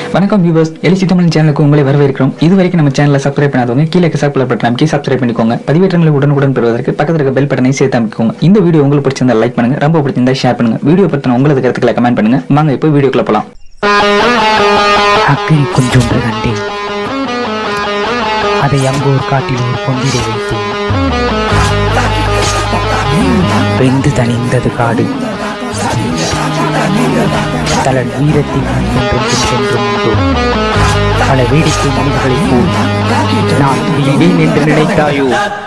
வணக்கம் வியூவர்ஸ் எலிசி தமிழ் சேனலுக்கு உங்களை வரவேற்கிறோம் இது வரைக்கும் நம்ம சேனலை சப்ஸ்கிரைப் பண்ணாதவங்க கீழே சப்ஸ்கிரைப் பட்டன் அமைக்கி சப்ஸ்கிரைப் பண்ணிக்கோங்க பதிவேற்றங்களை உடனுக்குடன் பெறுவதற்கு பக்கத்தில் இருக்க பெல் பட்டனை சேர்த்து அமைக்கோங்க இந்த வீடியோ உங்களுக்கு பிடிச்சிருந்தா லைக் பண்ணுங்க ரொம்ப பிடிச்சிருந்தா ஷேர் பண்ணுங்க வீடியோ பத்தின உங்களது கருத்துக்களை கமெண்ட் பண்ணுங்க வாங்க இப்போ வீடியோக்குள்ள போலாம் அக்கறை கொஞ்சொன்று கண்டேன் அதை அங்கோர் காட்டில் ஒரு பொந்திரை வைத்தேன் வெந்து தணிந்தது காடு தலன் வீரத்தின் என்றும் சென்றும் உண்டோ பல வேடிக்கை மனிதர்களைப் போல் நான் துணிவேன் என்று நினைத்தாயோ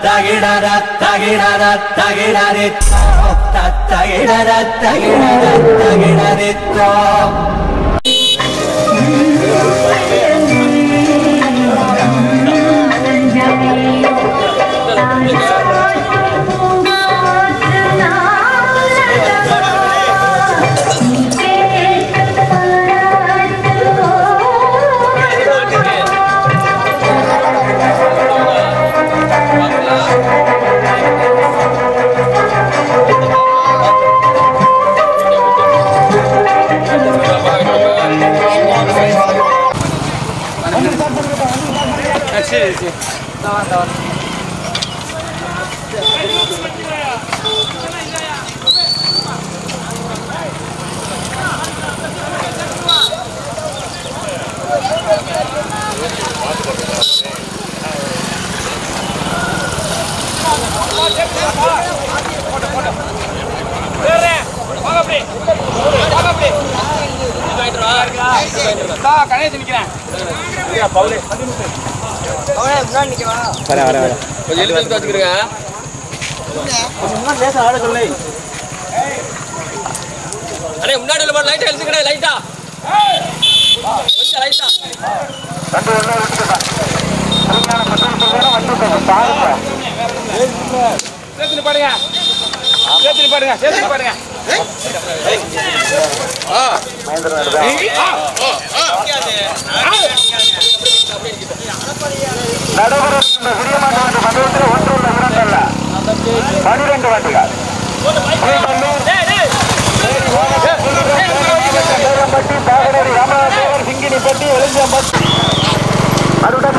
கொஞ்சம் எழுதி எழுதி வச்சுக்கிறேங்க அடே முன்னாடி உள்ள லைட்டா எழுதுக்கடா லைட்டா கொஞ்சம் லைட்டா சேர்த்துன்னு பாருங்க சேர்த்துன்னு பாருங்க சேர்த்துன்னு பாருங்க நடைபெறுகின்ற சிறியமாட்டு மண்டலத்தில் ஒன்று உள்ள இரண்டல்ல பனிரெண்டு வண்டிகள் தேவம்பட்டி பாகனேரி ராமநாதேவர் சிங்கினிப்பட்டி எலிஞ்சம்பட்டி மறுபடியும்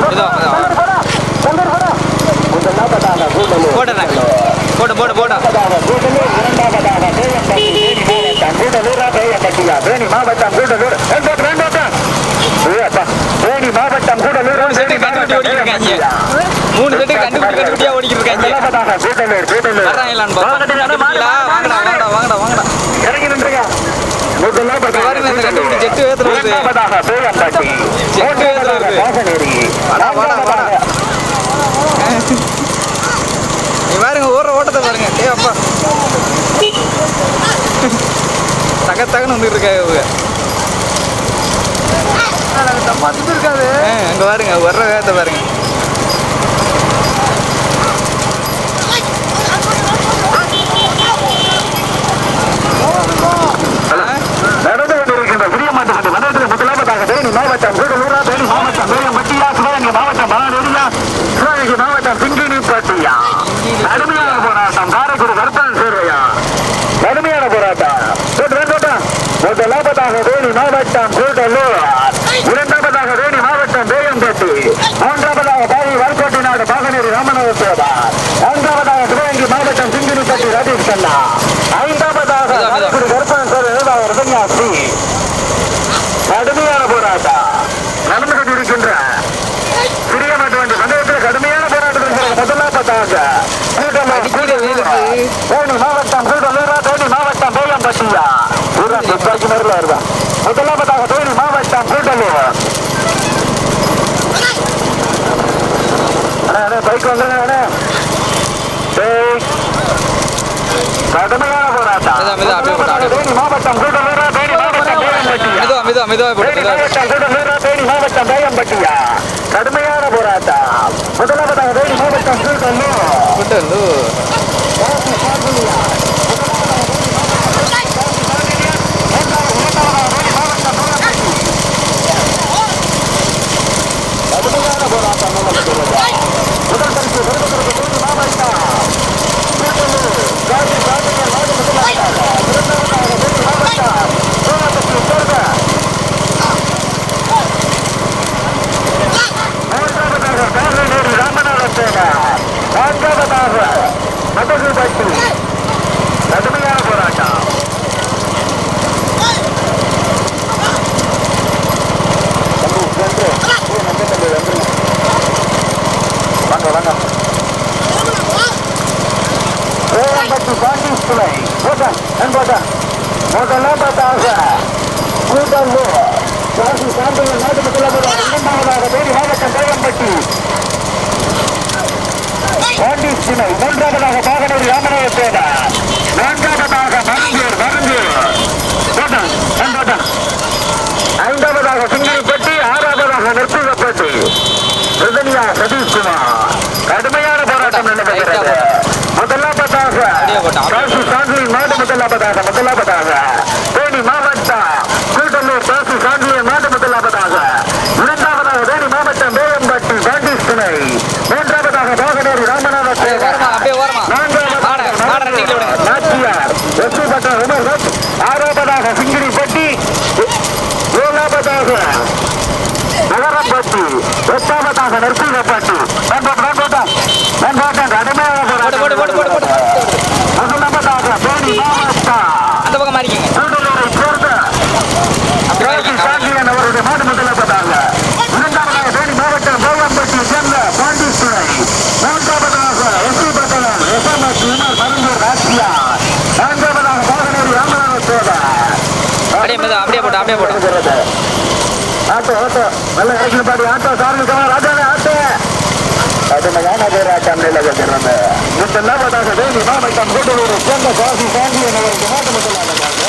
போட்டு போட்டு போட்டு இரண்டாவதாக தேவம்பட்டி தேனி மாவட்டம் கூடலூரா தேவம்பட்டியா தேனி மாவட்டம் கூடலூர் ரெண்டு ரெண்டு தேனி மாவட்டம் கூடலூர் மூணு செட்டு கண்டுபிடி ஓடிக்கிட்டு மூணு செட்டு கண்டுபிடி கண்டுபிடியா ஓடிக்கிட்டு இருக்காங்க முதலாவதாக கூடலூர் கூடலூர் வர்றாங்களான்னு பார்த்தா வாங்கடா வாங்கடா வாங்கடா வாங்கடா இறங்கி நின்றுங்க பாருங்க, இந்த கண்டுபிடி ஜெட்டு வேகத்துல வருது. இரண்டாவதாக தேவம்பட்டி ஜெட்டு வேகத்துல வருது. பாகனேரி வாடா, வாடா, வாடா. நீ பாருங்க ஓடுற ஓட்டத்தை பாருங்க ஏ அப்பா தக தகன்னு வந்துட்டு இருக்காங்க இவங்க இருக்காது அங்க பாருங்க வர்ற வேகத்தை பாருங்க நடந்து கொண்டிருக்கின்ற புதியமாட்டு வண்டி மண்டலத்தில் முதலாவதாக தேனி மாவட்டம் கூடலூரா தேனி மாவட்டம் வேலம்பட்டியா சிவகங்கை மாவட்டம் மலாநேரியா சிவகங்கை மாவட்டம் பிங்கினிப்பட்டியா கடுமையான போராட்டம் காரைக்குடி கருப்பான் சேர்வையா கடுமையான போராட்டம் போட்டு வேண்டாம் முதலாவதாக தேனி மாவட்டம் கூடலூர் இரண்டாவதாக தேனி மாவட்டம் வேலம்பட்டி மூன்றாவதாக பாவி வல்கோட்டை நாடு பாகனேரி ராமநாதத்தோடா நான்காவதாக சிவகங்கை மாவட்டம் பிங்கினிப்பட்டி ரதீஷ் கண்ணா ஐந்தாவதாக காரைக்குடி கருப்பான் சேர்வை எழுதாவர் சன்னியாசி கடுமையான போராட்டம் நடந்து கொண்டிருக்கின்ற சிறிய மாட்டு வண்டி மண்டலத்தில் கடுமையான போராட்டத்தில் முதலாவதாக தேனி மாவட்டம் கூடலூரா தேனி மாவட்டம் பேயம்பட்டியா ஊரான் துப்பாக்கி நேரில் வருதா முதலாவதாக தேனி மாவட்டம் கூடலூர் அண்ணா அண்ணா பைக் வந்துருங்க அண்ணா டேய். கடுமையான போராட்டம் மெதுவா, மெதுவா, அப்படியே போட்டு, அப்படியே தேனி மாவட்டம் கூடலூரா தேனி மாவட்டம் பேயம்பட்டியா மெதுவா மெதுவா மெதுவா போடு தேனி மெதுவா போடு. மாவட்டம் கூடலூரா தேனி மாவட்டம் பேயம்பட்டியா கடுமையான போராட்டம் முதலாவதாக தேனி மாவட்டம் கூடலூர் போட்டு வந்து கடுமையான போராட்டம் முதல் பரிசு பெறுவதற்கு தேனி மாவட்டம் கூடலூர் காந்தி காந்திகள் நாடு முதலாவதாக இரண்டாவதாக தேனி மாவட்டம் சோழப்பட்டி சேர்ந்த முதலாவதாக கூட்டல்லூர் காசி சாம்பியன் நாட்டு முதலாவதாக இரண்டாவதாக தேனி மாவட்டம் கோயம்பட்டி பாண்டி சினை மூன்றாவதாக பாகனூர் ராமநாதத்தேட நான்காவதாக மருந்தூர் மருந்தூர் கோட்டன் கோட்டன் ஐந்தாவதாக சிங்கல்பட்டி ஆறாவதாக நெற்பிகப்பட்டி ரிதனியா சதீஷ்குமார் கடுமையான போராட்டம் நடைபெறுகிறது முதலாவதாக காசி சாந்தியின் நாடு முதலாவதாக முதலாவதாக தேனி மாவட்டம் கூட்டல்லூர் காசி சாந்தியின் நாடு முதலாவதாக இரண்டாவதாக தேனி மாவட்டம் வேயம்பட்டி பாண்டிஸ் துணை மூன்றாவதாக பாகனூர் ராமநாத ஓரமா அப்படியே ஓரமா ஆட ஆட ரன்னிங்ல விடுங்க நாச்சியார் வெற்றி பெற்ற உமர்கட் ஆறாவதாக சிங்கிரிப்பட்டி ஏழாவதாக நகரப்பட்டி எட்டாவதாக நெற்பிகப்பட்டி வெண்பாட்டம் வெண்பாட்டம் கடுமையாக போடு போடு போடு போடு போடு முதலாவதாக தேனி மாவட்டம் அந்த பக்கம் மாறிக்கங்க கூடலூரை சேர்ந்த அப்படி காசி மாறிக்கங்க சாந்தியன் அவருடைய மாடு முதலாவதாக இரண்டாவதாக தேனி மாவட்டம் கோவம்பட்டியை சேர்ந்த பாண்டித்துறை மூன்றாவதாக எஸ்பி பட்டணம் எஸ்எம்எஸ் விமர் மருந்தூர் ராசியா நான்காவதாக பாகனூர் ராமநாத சோதா அப்படியே மெதுவா, அப்படியே போட்டு, அப்படியே போட்டு. ஆட்டோ ஆட்டோ நல்ல கடைசியில் பாடி ஆட்டோ சாமி கமா ராஜாவே ஆட்டோ கடுமையான போராட்டம் நிலவுகிறது முதலாவதாக தேனி மாவட்டம் கூடலூரை சேர்ந்த காசி சாந்தியன் அவருடைய மாடு முதலாவதாக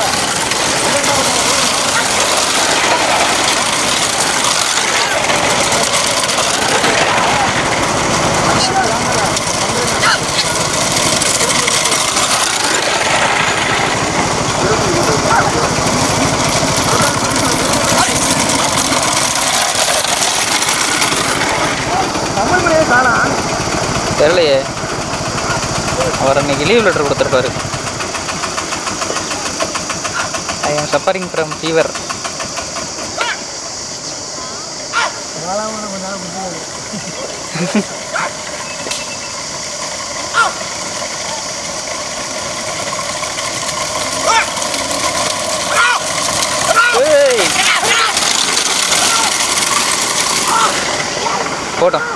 தெரியலையே அவர் அன்னைக்கு லீவ் லெட்டர் கொடுத்துருப்பாரு I am suffering from fever போட்டோம்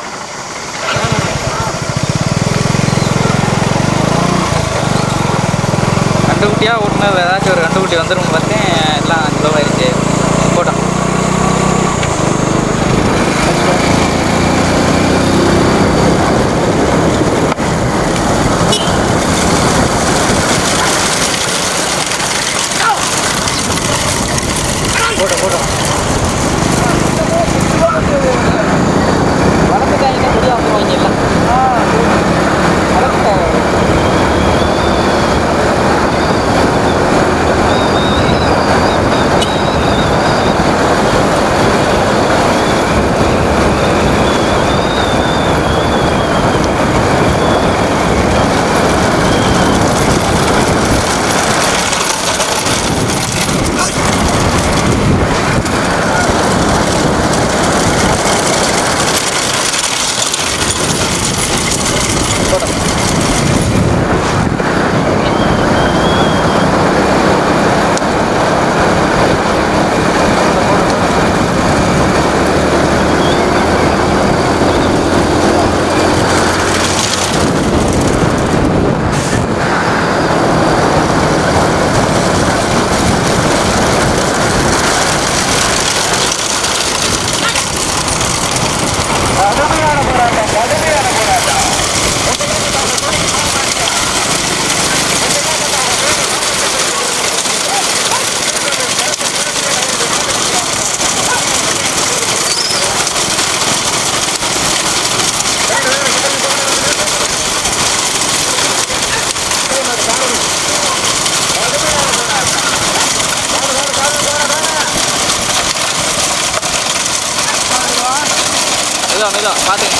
கண்டுக்குட்டியாக ஓட்டுனது ஏதாச்சும் ஒரு கண்டுக்குட்டி வந்துடும் பார்த்தேன் எல்லாம் அஞ்சு ஆயிடுச்சு போட்டோம் போட்டோம் போட்டோம் வளர்த்துட்டாங்க முடியாம போவாங்க எல்லாம் வளர்த்துட்டாங்க கடுமையான போராட்டம் கடுமையான போராட்டம் மெதுவா மெதுவா பார்த்துங்க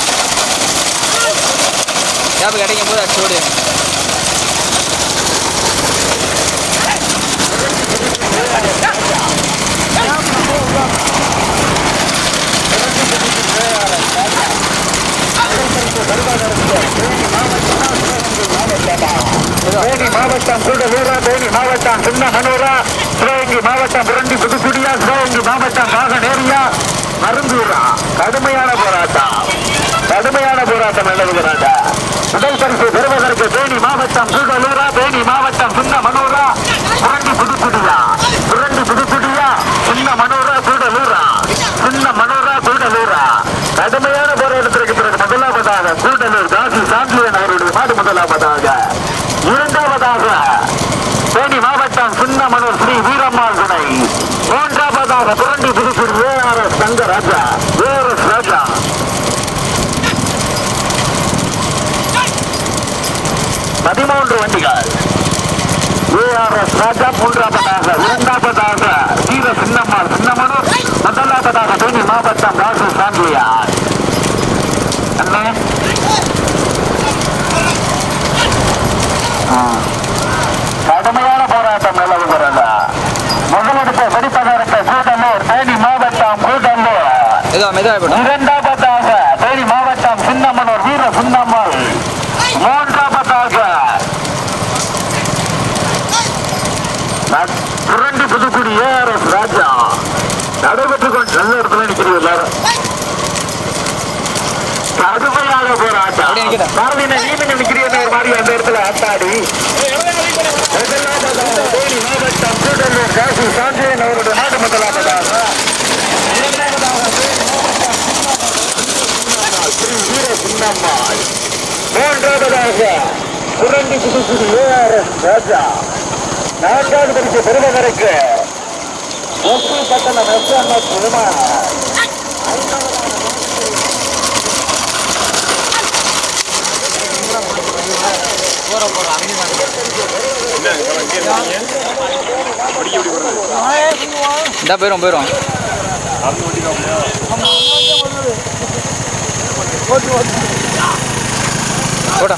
கேப் கிடைக்கும் போது அடிச்சு ஓடு தேனி மாவட்டம் கூடலூரா தேனி மாவட்டம் சின்னமனூரா சிவகங்கை மாவட்டம் புரண்டி புதுக்குடியா சிவகங்கை மாவட்டம் நாகநேரியா மருந்தூரா கடுமையான போராட்டம் கடுமையான போராட்டம் நிலவுகிறாங்க முதல் பரிசு பெறுவதற்கு தேனி மாவட்டம் கூடலூரா தேனி மாவட்டம் சின்னமனூரா புரண்டி புதுக்குடியா ராஜா ஏஆர்எஸ் ராஜா பதிமூன்று வண்டிகள் ஏஆர்எஸ் ராஜா மூன்றாவதாக இரண்டாவதாக வீர சின்னம்மாள் சின்னமனு முதலாவதாக தேனி மாவட்டம் ராசு சாந்தியார் அண்ணே ஆ. கடுமையான போராட்டம் நிலவுகிறது முதலெடுத்த வெடிப்பதற்கு கூட்டலூர் தேனி மாவட்டம் கூட்டலூர் மெதுவா மெதுவா போட்டோம் இரண்டாவதாக தேனி மாவட்டம் சின்னமனூர் வீர சின்னம்மாள் மூன்றாவதாக புரண்டி புதுக்குடி ஏஆர்எஸ் ராஜா நடைபெற்றுக் கொண்டு நல்ல இடத்துல நிற்கிறீங்க எல்லாரும் கடுமையான போராட்டம் அப்படியே நிக்கிறேன். பாரதிய நீங்க நிக்கிறீங்க ஒரு மாதிரி அந்த இடத்துல ஆட்டாடி முதலாவதாக தேனி மாவட்டம் கூட்டலூர் காசி சாந்தியன் அவருடைய நாடு முதலாவதாக இரண்டாவதாக தேனி மாவட்டம் ஸ்ரீ வீர சின்னம்மாள் மூன்றாவதாக புரண்டி புதுக்குடி ஏஆர்எஸ் ராஜா நான்காவது பரிசு பெறுவதற்கு ஒப்பு பட்டணம் எஸ்எம்எஸ் விமானம் இந்த போயிரும் போயிரும் போடா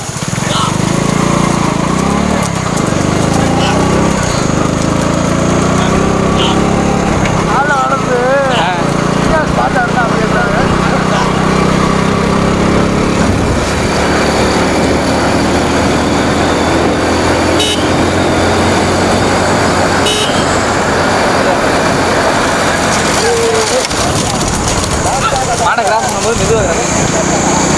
ஆ. மாடை கிராஸ் பண்ணும்போது மெதுவாக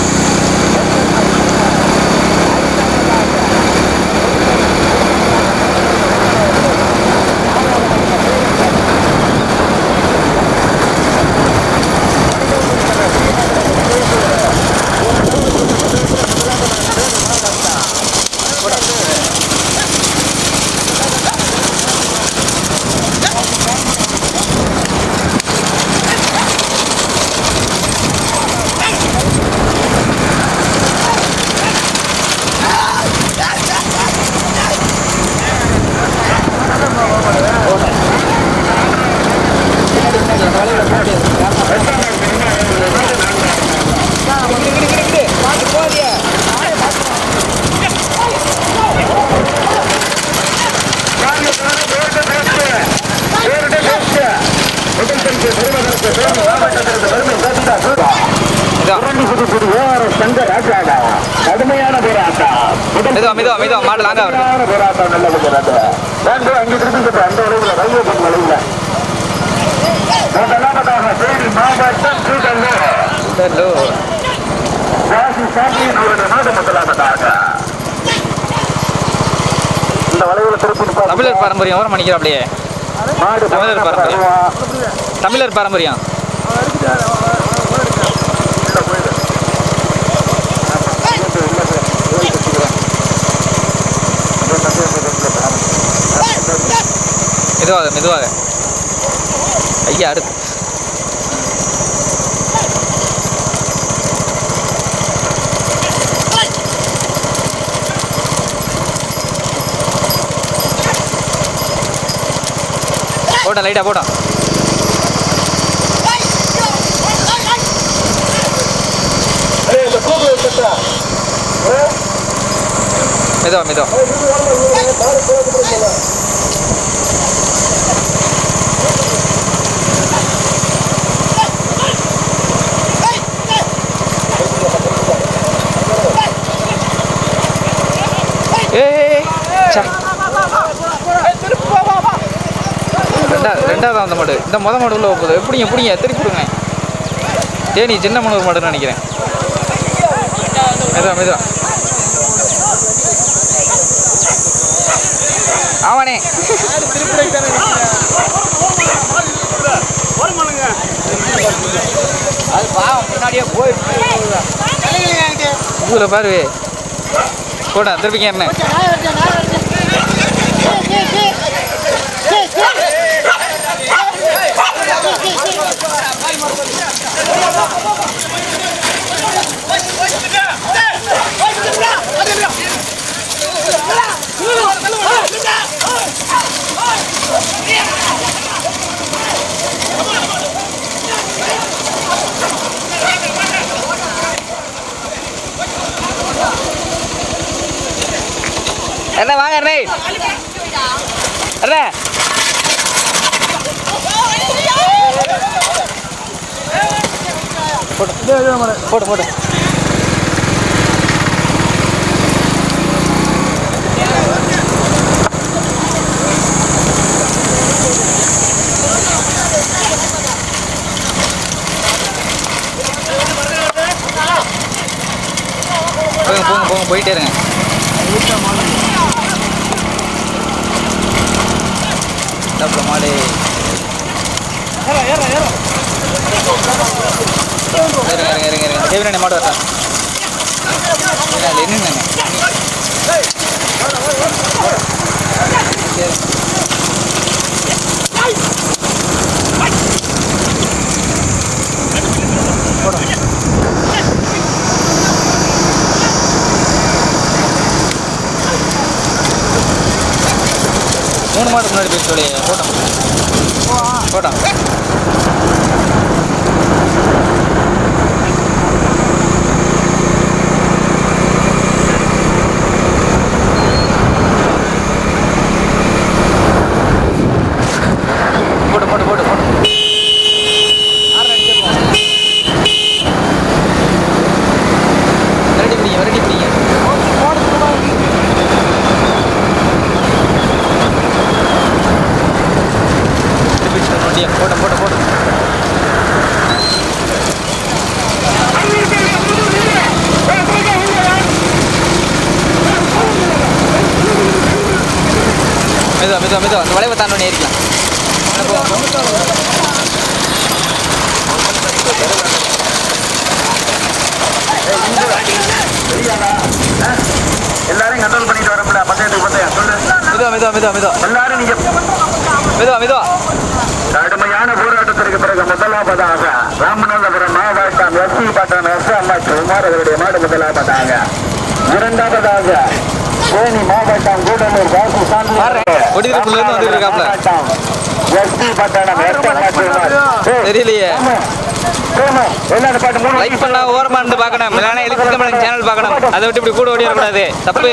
கடுமையான போராட்டம் மெதுவா மெதுவா மெதுவா மாடு லாங்கா வருது கடுமையான போராட்டம் நிலவுகிறது வந்து அங்கே திருப்பி அந்த அளவுல ரயில்வே அளவுல முதலாவதாக தேனி மாவட்டம் கூட்டல்லூர் ஹலோ ராசி சாந்தியின் அவருடைய நாடு முதலாவதாக இந்த வளைவுல திருப்பி நிப்பாட்டு. தமிழர் பாரம்பரியம் ஓரம் பண்ணிக்கிற அப்படியே மாடு தமிழர் பாரம்பரியம். வருவா. தமிழர் பாரம்பரியம் உள்ள போயிடு. ஆமா, உள்ள போய், உள்ள போய், உள்ள சுத்திக்கிறேன். அப்படியே தம்பி, அப்படியே தம்பி, ஆமா. மெதுவாக மெதுவாக ஐயா அடுத்து போட்டோம் லைட்டாக போட்டோம் ஏய், இந்த கூடு வச்சுட்டா. மெதுவா மெதுவா ஏய் சா ரெண்டாவது ரெண்டாவது அந்த மாடு இந்த முத மாடு உள்ள போகுது எப்படிங்க எப்படிங்க திருப்பி கொடுங்க தேனி சின்ன மனு மாடுன்னு நினைக்கிறேன் மெதுவா மெதுவா ஆமாண்ணே அது பாவம் முன்னாடியே போய் ஊரில் பாரு போடா திருப்பிங்க என்ன அண்ணே வாங்க அண்ணே அண்ணே போட்டு போட்டு போங்க போங்க போங்க போயிட்டே இருங்க இந்தாப்புல மாடு இருங்க இருங்க இருங்க இருங்க தேவினே மாடு வரலாம் என்னென்ன மூணு மாடு முன்னாடி போய் சொல்லி போட்டோம் போட்டோம் போட்டு போட்டு போட்டு போட்டு விரட்டி பிடிங்க விரட்டி பிடிங்க வண்டியை போட்ட போட்ட போட்ட மெதுவா மெதுவா மெதுவா அந்த வளைவை தாண்டோன்னு ஏறிக்கலாம் எல்லாரையும் கண்ட்ரோல் பண்ணிட்டு வரப்பட பந்தயத்துக்கு பந்தயம் சொல்லு மெதுவா மெதுவா மெதுவா மெதுவா எல்லாரும் நீங்க மெதுவா மெதுவா கடுமையான போராட்டத்திற்கு பிறகு முதலாவதாக ராமநாதபுரம் மாவட்டம் எஸ்சி பட்டம் எஸ் அம்மா குமார் அவருடைய மாடு முதலாவதாக இரண்டாவதாக தேனி மாவட்டம் கூடலூர் வாசு சாமி பாரு, கொடியிருப்புல இருந்து வந்துட்டு இருக்காப்ல. எஸ்பி பட்டணம் எஸ் அம்மா குமார் ஏய், தெரியலையே ஆமா. ஆமா. எல்லாரும் பாட்டு மூணு லைக் பண்ணா ஓரமா இருந்து பார்க்கணும் இல்லைன்னா எழுத்து சேனல் பார்க்கணும் அதை விட்டு இப்படி கூட ஓடிடக்கூடாது தப்பு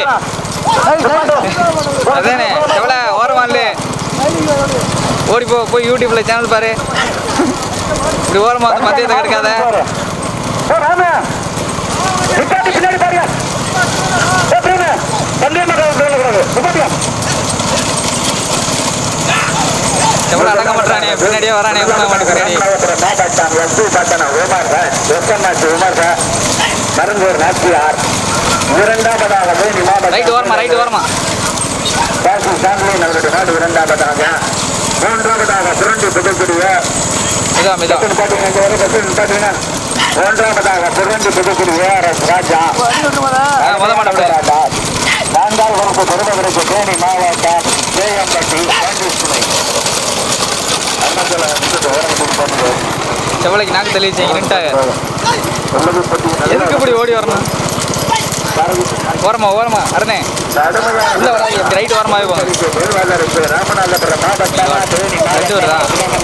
அதானே எவ்வளோ ஓரமா இல்லை ஓடி போ போய் யூடியூப்ல சேனல் பாரு இப்படி ஓரமா வந்து மத்தியத்தை கிடைக்காத ஏய், ராமு. நிக்காட்டி பின்னாடி பாருங்க ஏய், பிரேமு. சந்தேகமா இருக்கக்கூடாது. நிப்பாட்டியா? எவ்வளோ அடங்க மாட்டானே பின்னாடியே வரானே பண்ண மாட்டேங்கிறானே ராமநாதபுரம் மாவட்டம் எஸ்பி பட்டணம் உமர் எஸ்எம்எஸ் உமர் மருந்தூர் நாச்சியார் இரண்டாவதாக தேனி மாவட்டம் ரைட் ஓரமா ரைட் ஓரமா காசி சாந்தியின் அவருடைய நாடு இரண்டாவதாக மூன்றாவதாக சுரண்டி புதுக்குடிய மெதுவா மெதுவா பத்து பாட்டுங்க இங்க வரை பத்து பாட்டுங்க மூன்றாவதாக சுரண்டி புதுக்குடிய ராஜா ஆ, முத மாட அப்படியே. ராஜா நான்காவது வகுப்பு பெருமகனுக்கு தேனி மாவட்டம் கேஎம்பட்டி பாண்டிச்சுனை அருணாச்சல ஓரங்கத்துக்கு செவ்வளைக்கு நாக்கு தள்ளி வச்சீங்க நின்ட்டாங்க எதுக்கு இப்படி ஓடி வரணும் ஓரமா ஓரமா அரணே உள்ள வராது இப்படி ரைட் ஓரமாவே போங்க ராமநாதபுரம் மாவட்டம் தேனி ரெண்டு வருதா?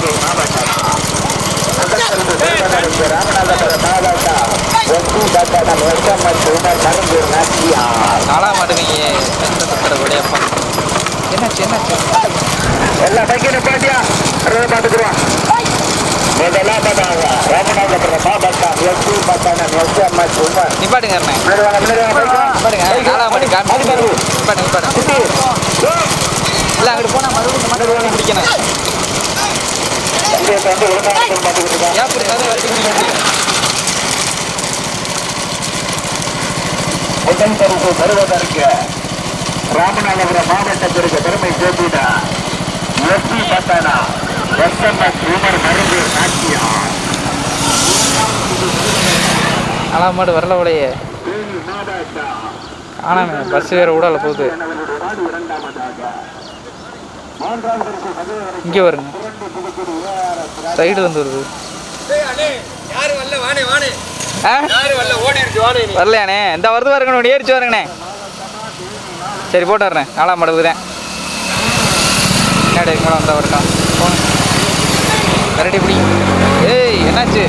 மாவட்டம் ராமநாதபுரம் மாவட்டம் எஸ்பி பட்டணம் எஸ்எம்எஸ் உமர் மருந்தூர் நாச்சியார் நாலாம் மாட்டுங்க சத்திர கொடையப்பா என்னாச்சு என்னாச்சு எல்லா பைக்கும் நிப்பாட்டியா அதை பார்த்துக்குருவான் முதலாவதாக ராமநாதபுரம் மாவட்டம் எஸ்பி பட்டணம் எஸ்எம்எஸ் உமர் நிப்பாட்டுங்க அண்ணே முன்னாடி வாங்க முன்னாடி வாங்க நிப்பாட்டுங்க நாலாம் மாட்டு காமி நிப்பாட்டுங்க நிப்பாட்டுங்க இல்லை அங்கிட்டு போனால் மறுபடியும் இந்த மாட்டு ரோடு பிடிக்கணும் வண்டியை வந்து ஒழுங்காக பார்த்துக்கிட்டு இருக்கான் ஏன் இப்படி கதை வச்சு பிடிக்க முதல் பரிசு பெறுவதற்கு ராமநாதபுரம் மாவட்டத்திற்கு பெருமை சேர்த்திட எஸ்பி பட்டணா எஸ்எம்எஸ் உமர் மருந்து நாட்டியா நாலாம் மாடு வரல உடைய ஆனாமே பஸ் வேறு விடல போகுது இங்கே வருங்க சைடு வந்து வருது யாரு வரல வானே வானே ஆ யாரு வரல ஓடிடுச்சு வானே நீ வரலையாண்ணே இந்த வருது பாருங்க ஏறிச்சு வருங்கண்ணே சரி போட்டு வரேன் நாலாம் மாடு தான் பின்னாடி மேலே வந்தா வரட்டும் போங்க கரடி பிடி ஏய் என்னாச்சு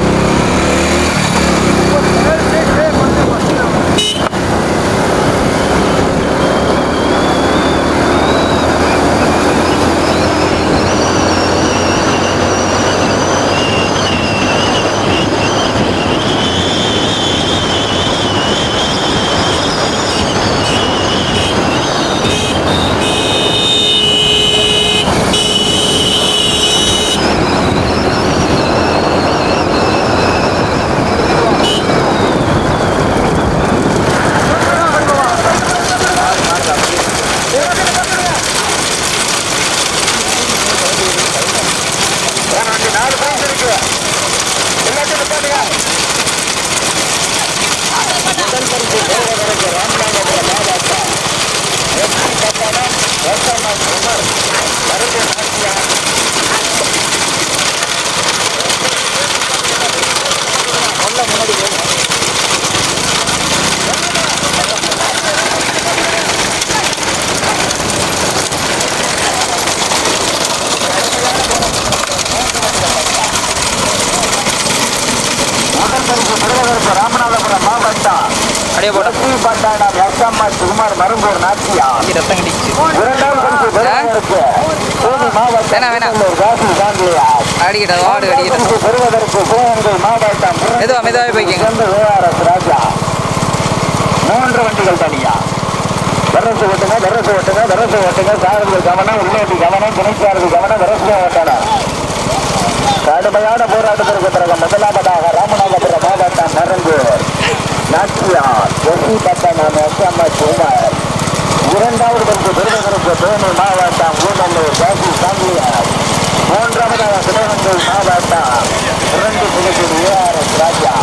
முதல் பரிசு பெறுவதற்கு ராமநாதபுரம் மாவட்டம் அப்படியே போட்டோம் லட்சுமி பட்டாணம் எஸ்எம்எஸ் குமார் மருங்கூர் நாச்சியா இங்கே ரத்தம் கட்டிச்சு இரண்டாம் பரிசு பெறுவதற்கு தேனி மாவட்டம் வேணாம், வேணாம். திருவள்ளூர் ராசி சாந்தியா அடிக்கிட்டது வாடு அடிக்கிட்டது பரிசு பெறுவதற்கு சிவகங்கை மாவட்டம் மெதுவா, மெதுவாவே போய்க்கங்க. சேர்ந்து ஏஆர்எஸ் ராஜா மூன்று வண்டிகள் தனியா வரசு ஓட்டுங்க வரசு ஓட்டுங்க வரசு ஓட்டுங்க சாரதிகள் கவனம் உள்ளேட்டி கவனம் துணைச்சாரதி கவனம் வரசு ஓட்டணும் கடுமையான போராட்டத்திற்கு பிறகு முதலாவதாக ராமநாதபுரம் மாவட்டம் மருங்கூர் நாச்சியார் எஸ்சி பட்டணம் எஸ்எம்எஸ் குமார் இரண்டாவது பரிசு பெறுவதற்கு தேனி மாவட்டம் கூடலூர் காசி சாந்தியார் மூன்றாவதாக சிவகங்கை மாவட்டம் இரண்டு புதுக்குடி ஏஆர்எஸ் ராஜா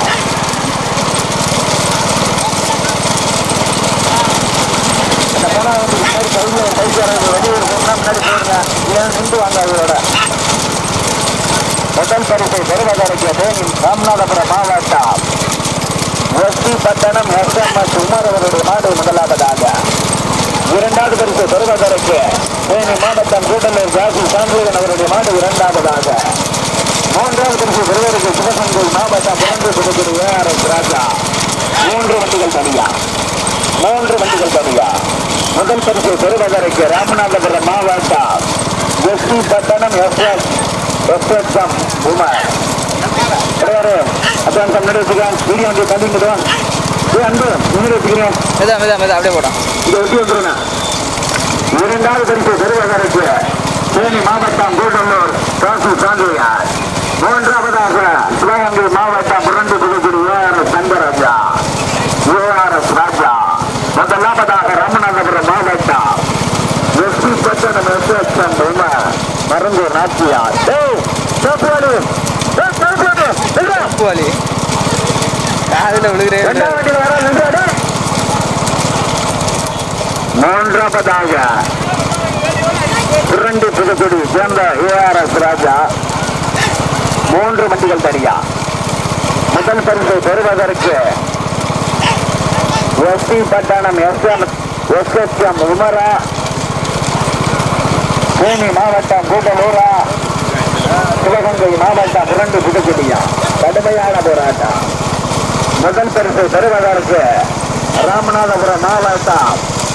இந்த மூணாவது முன்னாடி கையில் கைக்காரங்க வெளியூர் போனா முன்னாடி போயிருங்க ஏன் நின்று வாங்க அவரோட முதல் பரிசை பெறுவதற்கு தேனி ராமநாதபுரம் மாவட்டம் எஸ்பி பட்டணம் எஸ்எம்எஸ் உமர் அவருடைய நாடு முதலாவதாக இரண்டாவது பரிசு பெறுவதற்கு தேனி மாவட்டம் கூட்டலூர் ஜாசி சாந்திரன் அவருடைய நாடு இரண்டாவதாக மூன்றாவது பரிசு பெறுவதற்கு சிவகங்கை மாவட்டம் புரண்டு புதுக்குடி ஏஆர்எஸ் ராஜா மூன்று வண்டிகள் தனியா மூன்று வண்டிகள் தனியா முதல் பரிசு பெறுவதற்கு ராமநாதபுரம் மாவட்டம் எஸ்பி பட்டணம் எஸ்எஸ் எஸ்எஸ்எம் உமர் கிடையாது அதான் முன்னாடி வச்சுக்கலாம் வீடியோ வந்து தள்ளிக்கிடுவான் ஏ அன்பு முன்னாடி வச்சுக்கிறேன் மெதுவா மெதுவா மெதுவா அப்படியே போட்டோம் இதை ஒட்டி வந்துருங்க இரண்டாவது பரிசு பெறுவதற்கு தேனி மாவட்டம் கூடலூர் காசு சாந்தியார் மூன்றாவதாக சிவகங்கை மாவட்டம் புரண்டு புதுக்குடி ஏஆர்எஸ் தங்கராஜா ஏஆர்எஸ் ராஜா முதலாவதாக ராமநாதபுரம் மாவட்டம் எஸ்பி பட்டணம் எஸ்எஸ்என் உமர் மருந்தூர் நாச்சியார் ஏய், சேப்புவாடி. ஏய், சேப்புவாடி. நில்லுடா. பூவாலி காதில் விழுகிறே ரெண்டாம் வண்டியில் வர நின்றாடு. மூன்றாவதாக இரண்டு புதுக்குடி சேர்ந்த ஏஆர்எஸ் ராஜா மூன்று வண்டிகள் தனியா முதல் பரிசை பெறுவதற்கு எஸ்பி பட்டணம் எஸ்எம் எஸ்எஸ்எம் உமரா தேனி மாவட்டம் கூட்டலூரா சிவகங்கை மாவட்டம் இரண்டு புதுக்குடியா கடுமையான போராட்டம் முதல் பரிசை பெறுவதற்கு ராமநாதபுரம் மாவட்டம்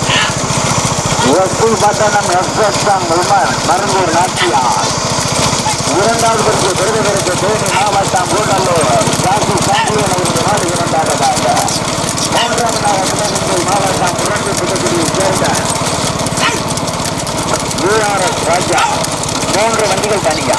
எஸ்பி பட்டணம் எஸ்எஸ்எம் உமர் மருந்தூர் நாச்சியார் இரண்டாவது பரிசு பெறுவதற்கு தேனி மாவட்டம் கூடலூர் ராசி சாந்தியன் அவர்கள் நாடு இரண்டாவதாக மூன்றாவதாக சிவகங்கை மாவட்டம் புரண்டு புதுக்குடியை சேர்ந்த யூஆர்எஸ் ராஜா மூன்று வண்டிகள் தனியா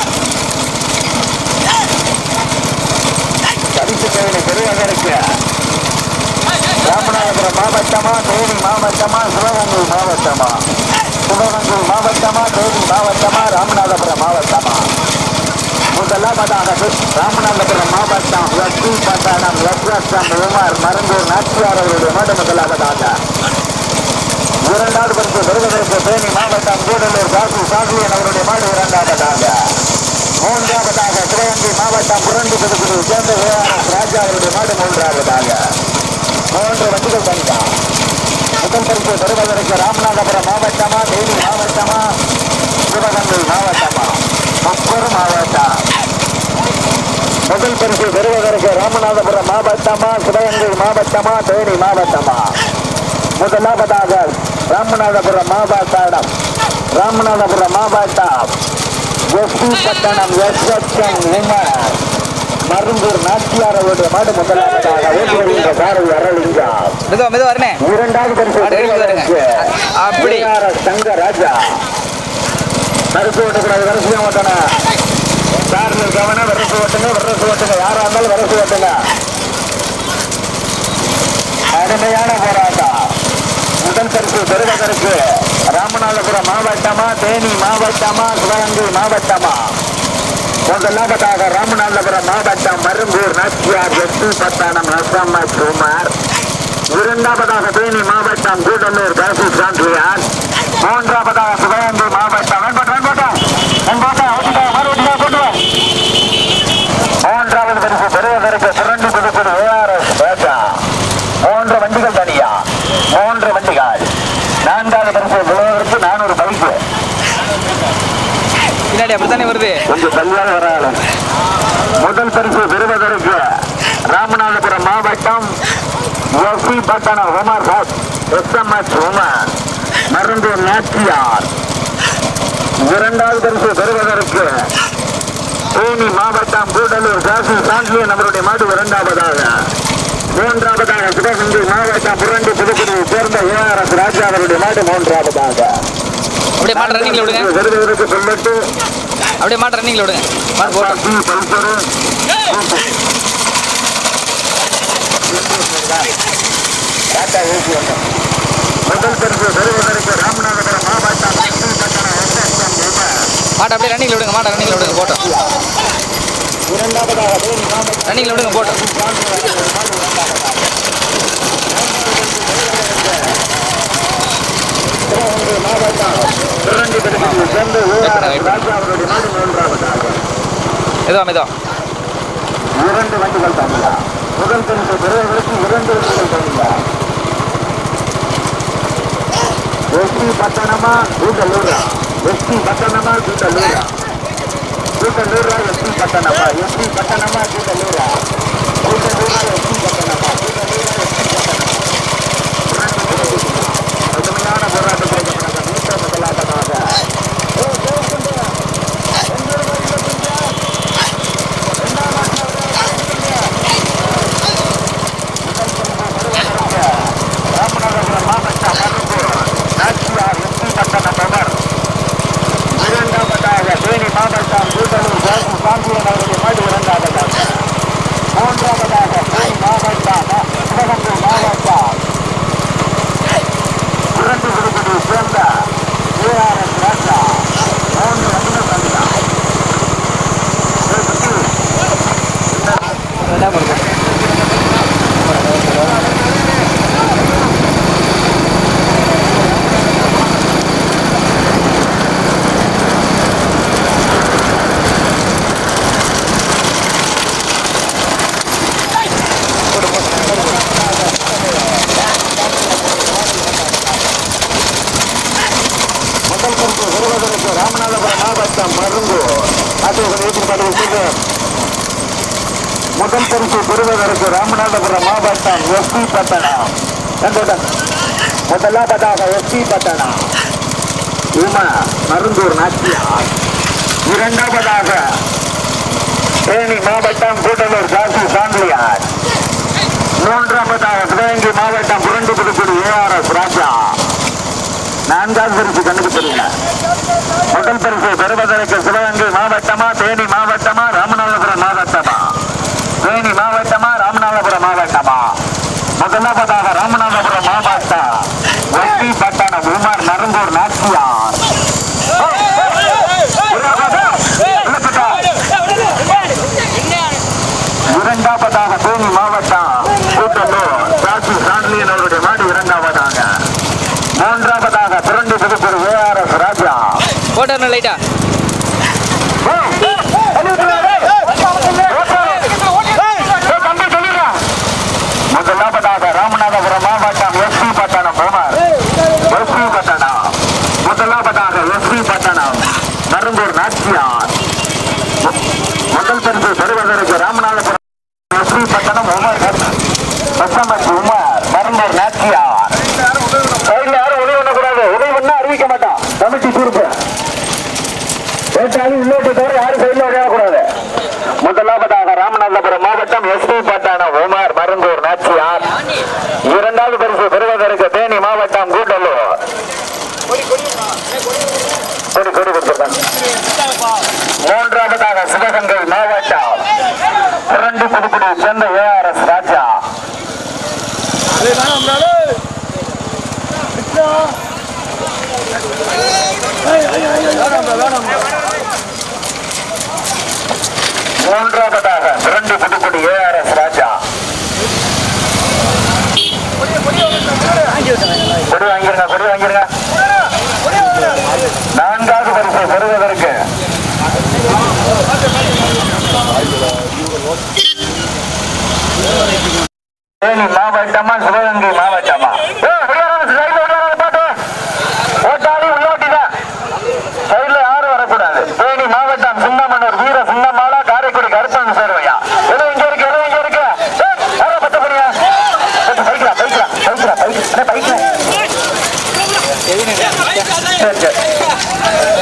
பரிசு தேவை பெறுவதற்கு ராமநாதபுரம் மாவட்டமா தேனி மாவட்டமா சிவகங்கை மாவட்டமா சிவகங்கை மாவட்டமா தேனி மாவட்டமா ராமநாதபுரம் மாவட்டமா முதலாவதாக ராமநாதபுரம் மாவட்டம் எஸ்பி பட்டணம் எஸ்எஸ்எம் உமர் மருந்தூர் நாச்சியார் அவருடைய மாடு முதலாவதாக இரண்டாவது பரிசு பெறுவதற்கு தேனி மாவட்டம் கூடலூர் காசி சாசியன் அவருடைய மாடு இரண்டாவதாக மூன்றாவதாக சிவகங்கை மாவட்டம் புரண்டு புதுக்குடி சேர்ந்த ஏஆர்எஸ் ராஜா அவருடைய மாடு மூன்றாவதாக மூன்று வண்டிகள் தனியா முதல் பரிசு பெறுவதற்கு ராமநாதபுரம் மாவட்டமா தேனி மாவட்டமா சிவகங்கை மாவட்டமா முப்பது மாவட்டம் முதல் பரிசு பெறுவதற்கு ராமநாதபுரம் மாவட்டமா சிவகங்கை மாவட்டமா தேனி மாவட்டமா முதலாவதாக ராமநாதபுரம் மாவட்டம் ராமநாதபுரம் மாவட்டம் எஸ்பி பட்டணம் எஸ்எஸ்என் உமர் மருந்தூர் நாச்சியார் அவருடைய மாடு முதலாவதாக ஓட்டி வருகின்ற சாரதி அரளிங்கா மெதுவா மெதுவா வரனே இரண்டாவது பரிசு அட, இருக்கு பாருங்க. பெறுவதற்கு அப்படி. ARS தங்கராஜா வரசு ஓட்டக்கூடாது வரசு ஓட்டணும் சார்ந்த கவனம் வரசு ஓட்டுங்க வரசு ஓட்டுங்க யாரா இருந்தாலும் வரசு ஓட்டுங்க கடுமையான போராட்டம் முதல் பரிசு பெறுவதற்கு ராமநாதபுரம் மாவட்டமா தேனி மாவட்டமா சிவகங்கை மாவட்டமா முதலாவதாக ராமநாதபுரம் மாவட்டம் மரும்பூர் நாச்சியார் எட்டு பட்டாணம் எஸ்எம்எஸ் குமார் இரண்டாவதாக தேனி மாவட்டம் கூடலூர் காசி சாந்தியார் மூன்றாவதாக சிவகங்கை மாவட்டம் வெண்பட்ட வெண்பட்ட வெண்பட்ட ஓட்டிட்டா மறுபடியும் போட்டு வா. மூன்றாவது பரிசு பெறுவதற்கு திரண்டு புதுக்குடி ஏஆர்எஸ் பேட்டா மூன்று வண்டிகள் தனியா மூன்று வண்டிகள் நான்காவது பரிசு பெறுவதற்கு நானூறு பைக்கு பின்னாடி அப்படித்தானே வருது கொஞ்சம் தள்ளியாக வராது முதல் பரிசு பெறுவதற்கு ராமநாதபுரம் மாவட்டம் எஸ்சி பட்டணம் உமர் ஹாட் எஸ்எம்எஸ் உமர் மருந்து நாச்சியார் இரண்டாவது பரிசு பெறுவதற்கு தேனி மாவட்டம் கூடலூர் காசி சாந்தியன் அவருடைய மாடு இரண்டாவதாக மூன்றாவதாக சிவகங்கை மாவட்டம் புரண்டி புதுக்குடியை சேர்ந்த ஏஆர்எஸ் ராஜா அவருடைய மாடு மூன்றாவதாக அப்படியே மாட்டு ரன்னிங்ல விடுங்க பெறுவதற்கு சொல்லிட்டு அப்படியே மாட்டு ரன்னிங்ல விடுங்க மாட்டு போட்டோம் முதல் பரிசு பெறுவதற்கு ராமநாதபுரம் மாவட்டம் மாட்டை அப்படியே ரன்னிங்ல விடுங்க மாட்டை ரன்னிங்ல விடுங்க போட்டோம் இரண்டாவதாக தேனி மாவட்டம் ரன்னிங்ல விடுங்க போட்டோம் இரண்டு பரிசு சேர்ந்து ஏஆர்எஸ் ராஜா அவருடைய நாடு மூன்றாவதாக மெதுவா மெதுவா இரண்டு வண்டிகள் தனியா முதல் பரிசு பெறுவதற்கு இரண்டு வண்டிகள் தனியா எஸ்டி பட்டணமா கூட்டலூரா எஸ்டி பட்டணமா கூட்டலூரா கூட்டலூரா எஸ்டி பட்டணமா எஸ்டி பட்டணமா கூட்டலூரா கூட்டலூரா எஸ்டி பட்டணமா கூட்டலூரா எஸ்டி பட்டணமா கடுமையான போராட்டத்தில் நடந்த மூத்த முதலாட்டமாக ராமநாதபுரம் மாவட்டம் மருந்தூர் நாச்சியார் எஸ்பி பட்டணம் நபர் இரண்டாவதாக தேனி மாவட்டம் கூட்டலூர் ஜாசி சாந்தியன் அவருடைய மாடு இரண்டாவதாக மூன்றாவதாக தேனி மாவட்டம் சிவகங்கை மாவட்டம் இரண்டு விருதுகளை சேர்ந்த ஏஆர்எஸ் ராஜா மூன்று வண்டிகள் தந்தார் முதல் பரிசு வருவதற்கு ராமநாதபுரம் மாவட்டம் மருந்து முதல் பரிசு பெறுவதற்கு ராமநாதபுரம் மாவட்டம் எஸ்பி பட்டணம் கண்டுடன். முதலாவதாக எஸ்பி பட்டணம் உமா மருந்தூர் நாச்சியார் இரண்டாவதாக தேனி மாவட்டம் கூட்டலூர் காசி சாந்தியார் மூன்றாவதாக சிவகங்கை மாவட்டம் புரண்டு புதுக்குடி ஏஆர்எஸ் ராஜா நான்காவது பரிசு கண்ணுக்கு தெரியல முதல் பரிசு பெறுவதற்கு சிவகங்கை மாவட்டமா தேனி மாவட்டமா ராமநாதபுரம் மாவட்டமா தேனி மாவட்டமா ராமநாதபுரம் மாவட்டமா முதலாவதாக ராமநாதபுரம் மாவட்டம் வெட்டி பட்டணம் உமர் நரம்பூர் நாச்சியார் இரண்டாவதாக தேனி மாவட்டம் கூட்டலூர் சாட்சி சாண்டியன் அவருடைய மாடு இரண்டாவதாக மூன்றாவதாக திரண்டு புதுப்பூர் ஏஆர்எஸ் ராஜா போட்டோ லைட்டா முதலாவதாக ராமநாதபுரம் மாவட்டம் எஸ்பி பட்டணம் உமர் எஸ்பி பட்டணம் முதலாவதாக எஸ்பி பட்டணம் மருந்தூர் நாச்சியார் மு- முதல் பரிசு பெறுவதற்கு ராமநாதபுரம் எஸ்பி பட்டணம் உமர் எஸ்எம்எஸ் உமர் மருந்தூர் நாச்சியார் சைடுல யாரும் உதவி பண்ணக்கூடாது உதவி பண்ணா அறிவிக்க மாட்டான் கமிட்டி தீர்ப்பு கேட்டாலும் இன்னொரு தவிர யாரும் சைடுல விளையாடக்கூடாது முதலாவதாக ராமநாதபுரம் மாவட்டம் எஸ்பி பட்டணம் உமர் மருந்தூர் நாச்சியார் இரண்டாவது பரிசு பெறுவதற்கு தேனி மாவட்டம் கூட்டலூர் கொடி கொடி கொடுத்திருக்காங்க மூன்றாவதாக சிவகங்கை மாவட்டம் இரண்டு புதுக்குடி சேர்ந்த ஏஆர்எஸ் ராஜா மூன்றாவதாக இரண்டு புதுக்குடி ஏஆர்எஸ் ராஜா கொடி வாங்கிருங்க கொடி வாங்கிருங்க தேனி மாவட்டமா சிவகங்கை மாவட்டமா ஏ, விளையாடுறது side ல விளையாடுறது பாட்டு. ஓட்டாளி உள்ளாட்டிதான். side ல யாரும் வரக்கூடாது. தேனி மாவட்டம் சின்னமனூர் வீர சின்னமாலா காரைக்குடி கருப்பன் சேர்வையா எது இங்க இருக்கு எது இங்க இருக்கு ஏய், யாரோ பத்த போறியா பைக்கிறா பைக்கிறா பைக்கிறா பைக்கிறா பைக்கிறா சரி சரி